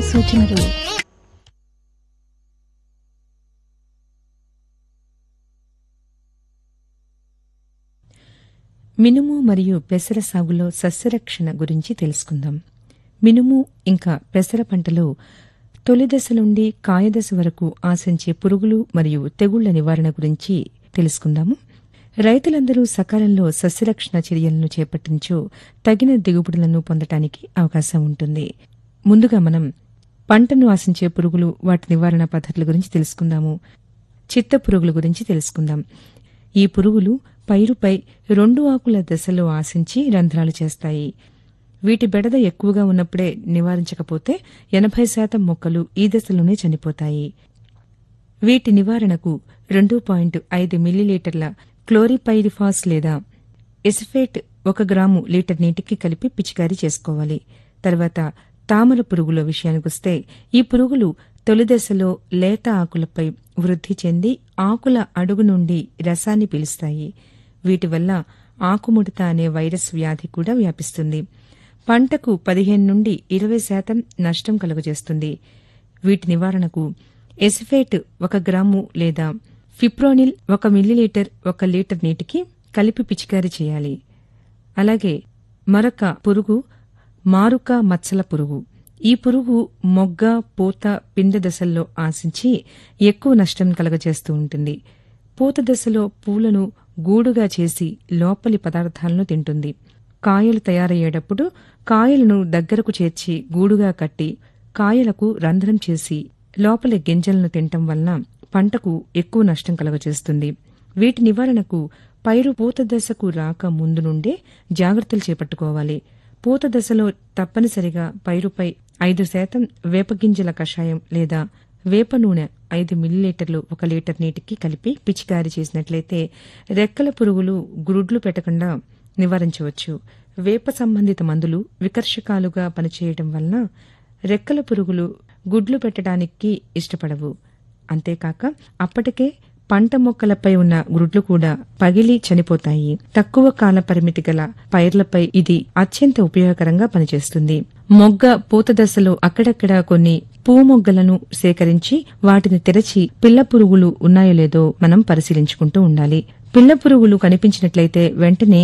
సూచనలు మినుము మరియు పెసర సాగులో సస్యరక్షణ గురించి తెలుసుకుందాం మినుము ఇంకా పెసర పంటలో తొలి దశ నుండి కాయదశ వరకు ఆశించే పురుగులు మరియు తెగుళ్ల నివారణ గురించి తెలుసుకుందాము రైతులందరూ సకాలంలో సస్యరక్షణ చర్యలను చేపట్టించో తగిన దిగుబడులను పొందటానికి అవకాశం ఉంటుంది ముందుగా మనం పంటను ఆశించే పురుగులు వాటి నివారణ పద్ధతుల గురించి తెలుసుకుందాము చిత్త పురుగుల గురించి తెలుసుకుందాం ఈ పురుగులు పైరుపై రెండు ఆకుల దశలో ఆశించి రంధ్రాలు చేస్తాయి వీటి బెడద ఎక్కువగా ఉన్నప్పుడే నివారించకపోతే ఎనభై శాతం మొక్కలు ఈ దశలోనే చనిపోతాయి వీటి నివారణకు రెండు పాయింట్ ఐదు మిల్లీలీటర్ల క్లోరిపైరిఫాస్ లేదా ఎసిఫేట్ ఒక గ్రాము లీటర్ నీటికి కలిపి పిచికారీ చేసుకోవాలి తర్వాత తామర పురుగుల విషయానికొస్తే ఈ పురుగులు తొలి దశలో లేత ఆకులపై వృద్ధి చెంది ఆకుల అడుగు నుండి రసాన్ని పీలుస్తాయి వీటి వల్ల ఆకుముడత అనే వైరస్ వ్యాధి కూడా వ్యాపిస్తుంది పంటకు పదిహేను నుండి ఇరవై శాతం నష్టం కలుగజేస్తుంది వీటి నివారణకు ఎసిఫేట్ ఒక గ్రాము లేదా ఫిప్రోనిల్ ఒక మిల్లీలీటర్ ఒక లీటర్ నీటికి కలిపి పిచికారీ చేయాలి అలాగే మరొక పురుగు మారుక మచ్చల పురుగు ఈ పురుగు మొగ్గ పూత పిండ దశల్లో ఆశించి ఎక్కువ నష్టం కలగజేస్తూ ఉంటుంది పూత దశలో పూలను గూడుగా చేసి లోపలి పదార్థాలను తింటుంది కాయలు తయారయ్యేటప్పుడు కాయలను దగ్గరకు చేర్చి గూడుగా కట్టి కాయలకు రంధ్రం చేసి లోపలి గింజలను తినటం వలన పంటకు ఎక్కువ నష్టం కలుగజేస్తుంది వీటి నివారణకు పైరు పూత దశకు రాక ముందు నుండే జాగ్రత్తలు చేపట్టుకోవాలి పూత దశలో తప్పనిసరిగా పైరుపై ఐదు శాతం వేపగింజల కషాయం లేదా వేప నూనె ఐదు మిల్లీలీటర్లు ఒక లీటర్ నీటికి కలిపి పిచికారీ చేసినట్లయితే రెక్కల పురుగులు గురుడ్లు పెట్టకుండా నివారించవచ్చు వేప సంబంధిత మందులు వికర్షకాలుగా పనిచేయడం వలన రెక్కల పురుగులు గుడ్లు పెట్టడానికి ఇష్టపడవు అంతేకాక అప్పటికే పంట మొక్కలపై ఉన్న గుడ్లు కూడా పగిలి చనిపోతాయి తక్కువ కాల పరిమితి గల పైర్లపై ఇది అత్యంత ఉపయోగకరంగా పనిచేస్తుంది మొగ్గ పూత దశలో అక్కడక్కడ కొన్ని పూ మొగ్గలను సేకరించి వాటిని తెరచి పిల్ల పురుగులు ఉన్నాయో లేదో మనం పరిశీలించుకుంటూ ఉండాలి పిల్ల పురుగులు కనిపించినట్లయితే వెంటనే